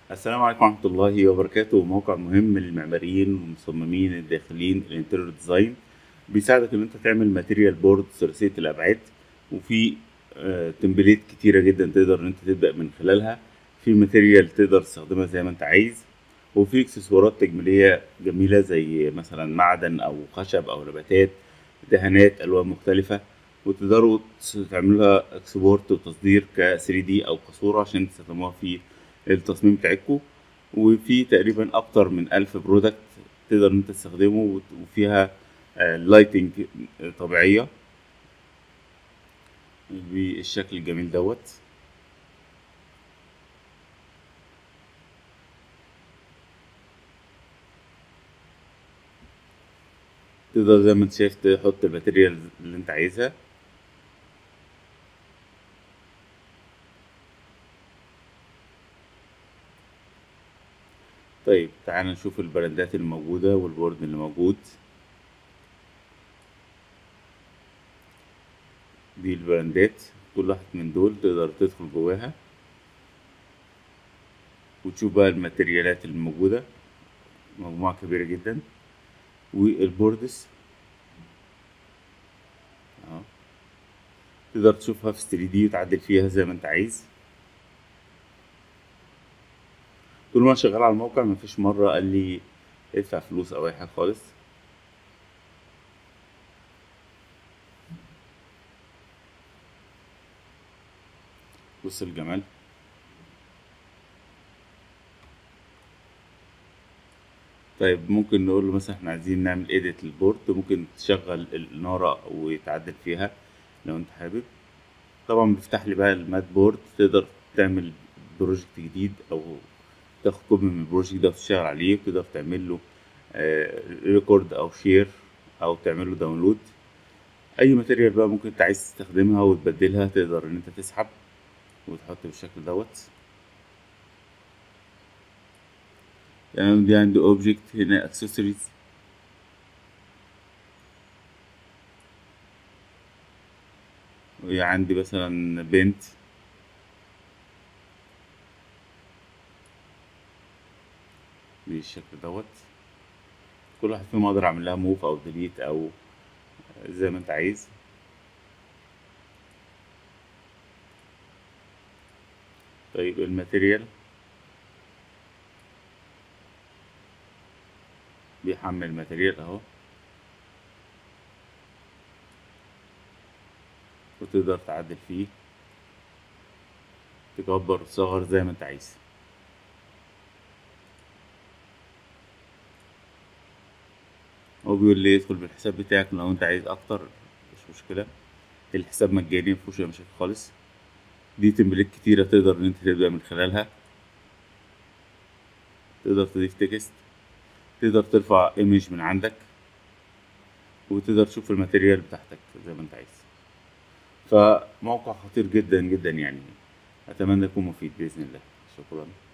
السلام عليكم ورحمة الله وبركاته موقع مهم للمعماريين والمصممين الداخلين الانتيريور ديزاين بيساعدك ان انت تعمل ماتيريال بورد ثلاثية الابعاد وفي آه، تمبليت كتيرة جدا تقدر ان انت تبدأ من خلالها في ماتيريال تقدر تستخدمها زي ما انت عايز وفي اكسسوارات تجميلية جميلة زي مثلا معدن او خشب او نباتات دهانات الوان مختلفة وتقدروا تعملوها اكسبورت وتصدير ك 3 دي او كصورة عشان تستخدموها في التصميم بتاعتكم وفي تقريبا اكتر من الف برودكت تقدر ان انت تستخدمه وفيها لايتنج طبيعية بالشكل الجميل دوت تقدر زي ما انت شايف تحط الماتيريال اللي انت عايزها طيب تعال نشوف البراندات الموجودة والبورد اللي موجود دي البراندات كل واحد من دول تقدر تدخل جواها وتشوف بقى الماتريالات الموجودة مجموعة كبيرة جدا والبوردس اهو تقدر تشوفها في 3 دي وتعدل فيها زي ما انت عايز طول ما انا شغال على الموقع مفيش مرة قال لي ادفع فلوس او اي حاجة خالص بص الجمال طيب ممكن نقول له مثلا احنا عايزين نعمل ايديت للبورد ممكن تشغل النارة ويتعدل فيها لو انت حابب طبعا بيفتح لي بقى المات بورد تقدر تعمل بروجكت جديد او تاخد كوبي من البروجكت ده وتشتغل عليه تقدر تعمل له ريكورد او شير او تعمل له داونلود اي ماتيريال بقى ممكن انت عايز تستخدمها وتبدلها تقدر ان انت تسحب وتحط بالشكل دوت تمام دي عندي اوبجكت هنا اكسسوارز وعندي مثلا بنت بالشكل دوت كل واحد فيهم اقدر اعمل لها موف او ديليت او زي ما انت عايز طيب الماتيريال بيحمل ماتيريال اهو وتقدر تعدل فيه تكبر تصغر زي ما انت عايز هو بيقول لي ادخل بالحساب بتاعك لو انت عايز اكتر مش مشكله الحساب مجاني مفيهوش اي مشاكل خالص دي تمبليت كتيره تقدر ان انت تبدا من خلالها تقدر تضيف تكست تقدر ترفع ايمج من عندك وتقدر تشوف الماتيريال بتاعتك زي ما انت عايز فموقع خطير جدا جدا يعني اتمنى يكون مفيد باذن الله شكرا